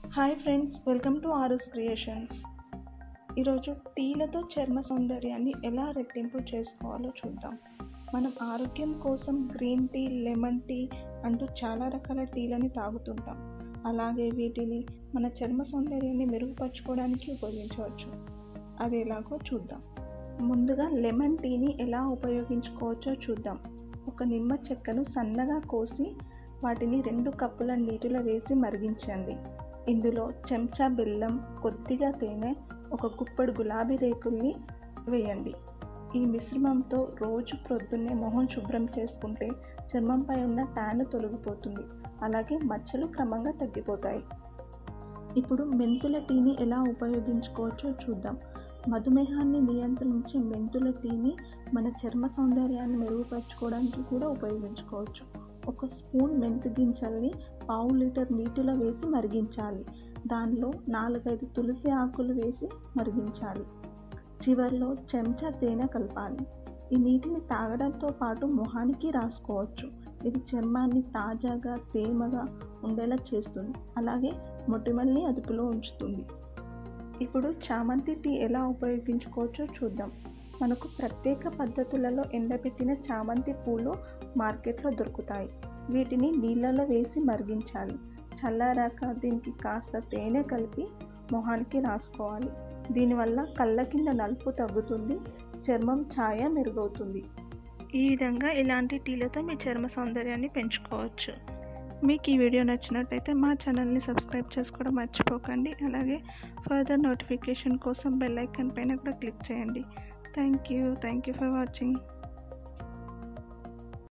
hi friends welcome to Aaru's creations ఈరోజు టీలతో చర్మ సౌందర్యాన్ని ఎలా రెట్టింపు చేసుకోవాలో చూద్దాం మనం ఆరోగ్యం కోసం గ్రీన్ టీ లెమన్ టీ అంటూ చాలా రకాల టీలని తాగుతుంటాం అలాగే వీటిని మన చర్మ సౌందర్యాన్ని మెరుగుపరచుకోవడానికి ఉపయోగించవచ్చు అది ఎలాగో చూద్దాం ముందుగా లెమన్ టీని ఎలా ఉపయోగించుకోవచ్చో చూద్దాం ఒక నిమ్మ చెక్కను సన్నగా కోసి వాటిని రెండు కప్పుల నీటిలో వేసి మరిగించండి ఇందులో చెంచా బెల్లం కొద్దిగా తేనె ఒక గుప్పడు గులాబీ రేకుల్ని వేయండి ఈ మిశ్రమంతో రోజు ప్రొద్దున్నే మొహం శుభ్రం చేసుకుంటే చర్మంపై ఉన్న ట్యాన్ తొలగిపోతుంది అలాగే మచ్చలు క్రమంగా తగ్గిపోతాయి ఇప్పుడు మెంతుల టీని ఎలా ఉపయోగించుకోవచ్చో చూద్దాం మధుమేహాన్ని నియంత్రించే మెంతుల టీని మన చర్మ సౌందర్యాన్ని మెరుగుపరచుకోవడానికి కూడా ఉపయోగించుకోవచ్చు ఒక స్పూన్ మెంతి గింజల్ని పావు లీటర్ నీటిలో వేసి మరిగించాలి దానిలో నాలుగైదు తులసి ఆకులు వేసి మరిగించాలి చివరిలో చెంచా తేనె కలపాలి ఈ నీటిని తాగడంతో పాటు మొహానికి రాసుకోవచ్చు ఇది చర్మాన్ని తాజాగా తేమగా ఉండేలా చేస్తుంది అలాగే మొటిమల్ని అదుపులో ఉంచుతుంది ఇప్పుడు చామంతి టీ ఎలా ఉపయోగించుకోవచ్చో చూద్దాం మనకు ప్రత్యేక పద్ధతులలో ఎండబెట్టిన చామంతి పూలు మార్కెట్లో దొరుకుతాయి వీటిని నీళ్ళలో వేసి మరిగించాలి చల్లారాక దీనికి కాస్త తేనె కలిపి మొహానికి రాసుకోవాలి దీనివల్ల కళ్ళ కింద నలుపు తగ్గుతుంది చర్మం ఛాయ మెరుగవుతుంది ఈ విధంగా ఇలాంటి టీలతో మీ చర్మ సౌందర్యాన్ని పెంచుకోవచ్చు మీకు ఈ వీడియో నచ్చినట్టయితే మా ఛానల్ని సబ్స్క్రైబ్ చేసుకోవడం మర్చిపోకండి అలాగే ఫర్దర్ నోటిఫికేషన్ కోసం బెల్ ఐకాన్ పైన కూడా క్లిక్ చేయండి thank you thank you for watching